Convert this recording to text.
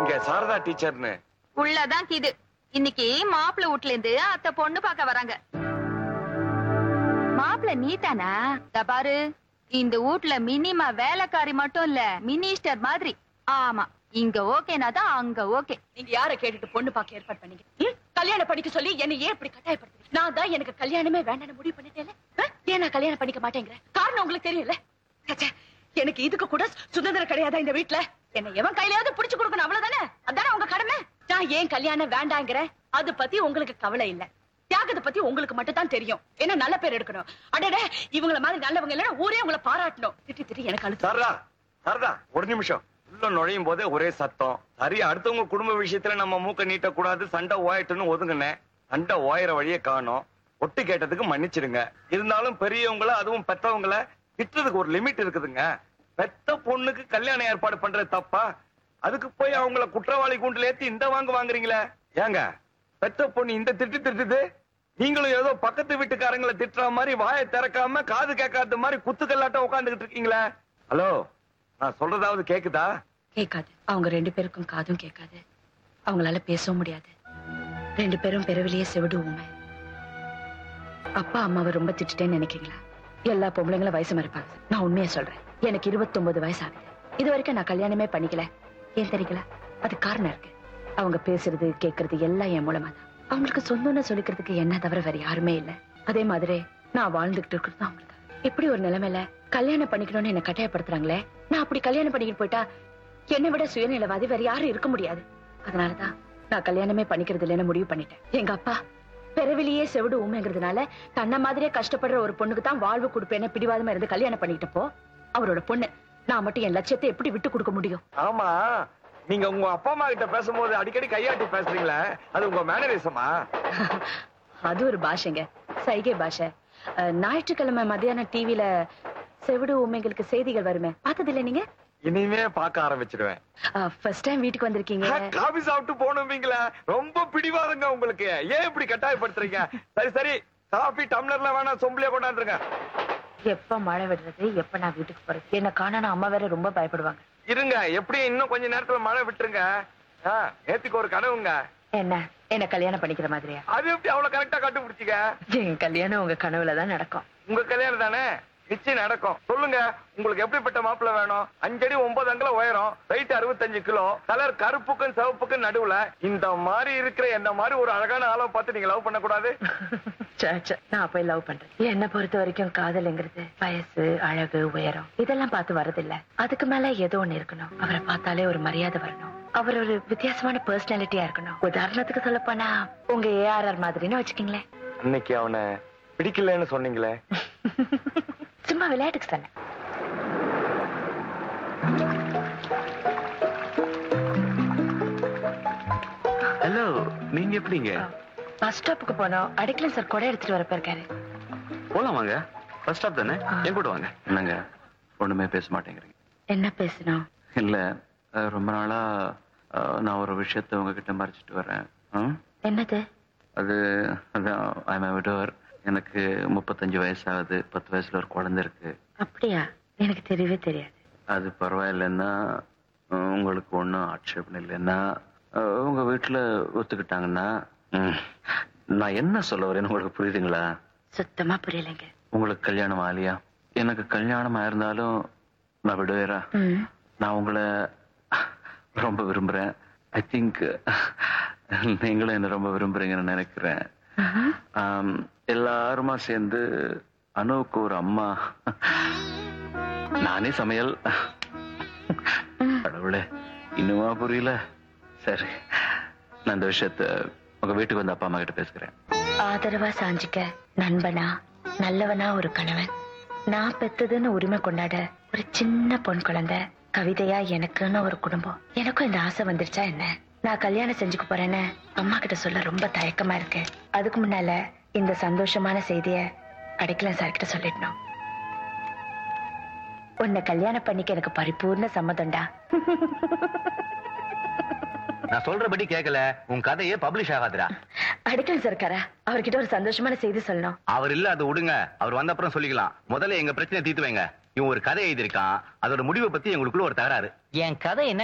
இங்க சாரதா டீச்சர்னு உள்ளதான் கிது இன்னைக்கு மாப்பிள்ளை வீட்ல இருந்து அத்தை பொண்ணு பார்க்க வராங்க மாப்பிள்ளை நீதானா இதா பாரு இந்த வீட்ல மினிமா வேலைக்காரி மட்டும் இல்ல மினிஸ்டர் மாதிரி ஆமா இங்க ஓகேனா தான் அங்க ஓகே நீங்க யார கேட்டுட்டு பொண்ணு பார்க்க ஏற்பாடு பண்ணீங்க ம்? கல்யாணம் பண்ணிக்க சொல்லி என்ன ஏன் இப்படி கட்டாயப்படுத்துறீங்க நான் தான் எனக்கு கல்யாணமே வேண்டாம்னு முடிவு பண்ணிட்டேன்ல ஆ? ஏன் நான் கல்யாணம் பண்ணிக்க மாட்டேங்கிறேன் காரணம் உங்களுக்கு தெரியல ச்சே, எனக்கு இதுக்கு கூட சுதந்திரம் கிடையாதா இந்த வீட்ல என்ன எவன் கையிலயாவது புடிச்சு கொடுக்கணும் அவ்வளவுதானே அதானே உங்க கடமை நான் ஏன் கல்யாணம் வேண்டாங்கிறேன் அது பத்தி உங்களுக்கு கவலை இல்ல தியாகத்தை பத்தி உங்களுக்கு மட்டும் தான் தெரியும் என்ன நல்ல பேர் எடுக்கணும் அடடே இவங்கள மாதிரி நல்லவங்க இல்லைன்னா ஊரே உங்களை பாராட்டணும் திட்டி திட்டி எனக்கு அழுத்து சாரதா சாரதா ஒரு நிமிஷம் உள்ள நுழையும் போதே ஒரே சத்தம் சரி அடுத்தவங்க குடும்ப விஷயத்துல நம்ம மூக்க நீட்டக்கூடாது சண்டை ஓயட்டுன்னு ஒதுங்கினேன் சண்டை ஓயற வழியே காணோம் ஒட்டு கேட்டதுக்கு மன்னிச்சிடுங்க இருந்தாலும் பெரியவங்கள அதுவும் பெத்தவங்கள திட்டுறதுக்கு ஒரு லிமிட் இருக்குதுங்க பெத்த பொண்ணுக்கு கல்யாணம் ஏற்பாடு பண்றது தப்பா அதுக்கு போய் அவங்கள குற்றவாளி கூண்டுல ஏத்தி இந்த வாங்க வாங்குறீங்களே ஏங்க பெத்த பொண்ணு இந்த திட்டு திட்டுது நீங்களும் ஏதோ பக்கத்து வீட்டுக்காரங்களை திட்டுற மாதிரி வாயை திறக்காம காது கேட்காத மாதிரி குத்துக்கல்லாட்டம் உட்காந்துக்கிட்டு இருக்கீங்களே ஹலோ நான் சொல்றதாவது கேக்குதா கேட்காது அவங்க ரெண்டு பேருக்கும் காதும் கேட்காது அவங்களால பேசவும் முடியாது ரெண்டு பேரும் பிறவிலேயே செவிடு ஊமை அப்பா அம்மாவை ரொம்ப திட்டுட்டேன்னு நினைக்கிறீங்களா எல்லா பொம்பளைங்களும் வயசு மறைப்பாங்க நான் உண்மையா சொல்றேன் எனக்கு 29 வயசு ஆகுது இது வரைக்கும் நான் கல்யாணமே பண்ணிக்கல ஏன் தெரியுங்களா அது காரணம் இருக்கு அவங்க பேசுறது கேட்கறது எல்லாம் என் மூலமா தான் அவங்களுக்கு சொந்தம்னு சொல்லிக்கிறதுக்கு என்ன தவிர வேற யாருமே இல்ல அதே மாதிரி நான் வாழ்ந்துகிட்டு இருக்கிறது தான் அவங்களுக்கு இப்படி ஒரு நிலைமையில கல்யாணம் பண்ணிக்கணும்னு என்ன கட்டாயப்படுத்துறாங்களே நான் அப்படி கல்யாணம் பண்ணிக்கிட்டு போயிட்டா என்னை விட சுயநிலவாதி வேற யாரும் இருக்க முடியாது அதனாலதான் நான் கல்யாணமே பண்ணிக்கிறது இல்லைன்னு முடிவு பண்ணிட்டேன் எங்க அப்பா பிறவிலேயே செவிடு ஊமைங்கிறதுனால தன்னை மாதிரியே கஷ்டப்படுற ஒரு பொண்ணுக்கு தான் வாழ்வு கொடுப்பேன்னு பிடிவாதமா இருந்து கல்யாணம் பண்ணிக்கிட்டப்போ அவரோட பொண்ணு நான் மட்டும் என் லட்சியத்தை எப்படி விட்டு கொடுக்க முடியும் ஆமா நீங்க உங்க அப்பா அம்மா கிட்ட பேசும்போது அடிக்கடி கையாட்டி பேசுறீங்களே அது உங்க மேனரிசமா அது ஒரு பாஷைங்க சைகை பாஷை அஹ், ஞாயிற்றுக்கிழமை மத்தியானம் டிவில செவிடு ஊமைகளுக்கு செய்திகள் வருமே பார்த்தது இல்ல நீங்க இனிமே பார்க்க ஆரம்பிச்சிடுவேன் ஃபர்ஸ்ட் டைம் வீட்டுக்கு வந்திருக்கீங்க காபி சாப்பிட்டு போகணுமீங்களா ரொம்ப பிடிவாதங்க உங்களுக்கு ஏன் இப்படி கட்டாயப்படுத்துறீங்க சரி சரி காபி டம்ளர்ல வேணா சொம்புலயே கொண்டாந்துருங்க எப்ப மழை விடுறது எப்ப நான் வீட்டுக்கு போறது என்ன காணணும் அம்மா வேற ரொம்ப பயப்படுவாங்க இருங்க எப்படியும் இன்னும் கொஞ்ச நேரத்துல மழை விட்டுருங்க ஆ, நேத்துக்கு ஒரு கனவுங்க என்ன என்ன கல்யாணம் பண்ணிக்கிற மாதிரியா அது எப்படி அவ்வளவு கரெக்டா கண்டுபிடிச்சிக்க என் கல்யாணம் உங்க கனவுல தான் நடக்கும் உங்க கல்யாணம் தானே நிச்சயம் நடக்கும் சொல்லுங்க உங்களுக்கு எப்படிப்பட்ட மாப்பிள்ளை வேணும் அஞ்சடி ஒன்பது அங்குல உயரம் வெயிட் அறுபத்தஞ்சு கிலோ கலர் கருப்புக்கும் சிவப்புக்கும் நடுவுல இந்த மாதிரி இருக்கிற என்ன மாதிரி ஒரு அழகான ஆளை பார்த்து நீங்க லவ் பண்ண கூடாது ச்சே, ச்சே, நான் போய் லவ் பண்றேன் என்ன பொறுத்த வரைக்கும் காதல்ங்கிறது வயசு அழகு உயரம் இதெல்லாம் பார்த்து வரதில்ல அதுக்கு மேல ஏதோ ஒண்ணு இருக்கணும் அவரை பார்த்தாலே ஒரு மரியாதை வரணும் அவர் ஒரு வித்தியாசமான பர்சனாலிட்டியா இருக்கணும் உதாரணத்துக்கு சொல்ல போனா உங்க ஏஆர்ஆர் மாதிரின்னு வச்சுக்கீங்களேன் அன்னைக்கு அவனை பிடிக்கலன்னு சொன்னீங்களே சும்மா விளையாட்டுக்கு சொன்னேன் ஹலோ நீங்க எப்படிங்க பஸ் ஸ்டாப்புக்கு போனோம் அடிக்கல சார் கொடை எடுத்துட்டு வர போயிருக்காரு போலாம் வாங்க ஃபர்ஸ்ட் ஸ்டாப் தானே ஆ. என் கூட வாங்க என்னங்க ஒண்ணுமே பேச மாட்டேங்கிறீங்க என்ன பேசணும் இல்ல அஹ், ரொம்ப நாளா அஹ், நான் ஒரு விஷயத்த உங்ககிட்ட மறைச்சிட்டு வரேன் ம்? என்னது அது அதான் ஐம் விடவர் எனக்கு முப்பத்தஞ்சு வயசாகுது பத்து வயசுல ஒரு குழந்தை இருக்கு அப்படியா எனக்கு தெரியவே தெரியாது அது பரவாயில்லைன்னா அஹ், உங்களுக்கு ஒன்றும் ஆட்சேபம் இல்லைன்னா அஹ், உங்க வீட்டுல ஒத்துக்கிட்டாங்கன்னா ம், நான் என்ன சொல்ல வரேன்னு உங்களுக்கு புரியுதுங்களா சுத்தமா புரியலைங்க உங்களுக்கு கல்யாணம் ஆலியா எனக்கு கல்யாணம் ஆயிருந்தாலும் நான் விடுவேரா ம் நான் உங்களை ரொம்ப விரும்புறேன் ஐ திங்க் நீங்களும் என்ன ரொம்ப விரும்புறீங்கன்னு நினைக்கிறேன் ஆஹா. ஆம், எல்லாருமா சேர்ந்து அனுவுக்கு ஒரு அம்மா நானே சமையல் கடவுளே இன்னுமா புரியல சரி நான் இந்த விஷயத்த உங்க வீட்டுக்கு வந்து அப்பா அம்மா கிட்ட பேசுகிறேன் ஆதரவா சாஞ்சிக்க நண்பனா நல்லவனா ஒரு கணவன் நான் பெத்ததுன்னு உரிமை கொண்டாட ஒரு சின்ன பொன் குழந்தை கவிதையா எனக்குன்னு ஒரு குடும்பம் எனக்கும் இந்த ஆசை வந்துருச்சா என்ன நான் கல்யாணம் செஞ்சுக்க போறேன்னு அம்மா கிட்ட சொல்ல ரொம்ப தயக்கமா இருக்கு அதுக்கு முன்னால இந்த சந்தோஷமான செய்திய அடைக்கலம் சார் கிட்ட சொல்லிடணும் உன்னை கல்யாணம் பண்ணிக்க எனக்கு பரிபூர்ண சம்மதம்டா நான் சொல்றபடி கேட்கல உன் கதையே பப்ளிஷ் ஆகாதுடா அடைக்கலம் சார் இருக்காரா அவர்கிட்ட ஒரு சந்தோஷமான செய்தி சொல்லணும் அவர் இல்ல அது விடுங்க அவர் வந்த அப்புறம் சொல்லிக்கலாம் முதல்ல எங்க பிரச்சனை தீர்த்து வைங்க இவன் ஒரு கதை எழுதியிருக்கான் அதோட முடிவை பத்தி எங்களுக்குள்ள ஒரு தகராறு என் கதை என்ன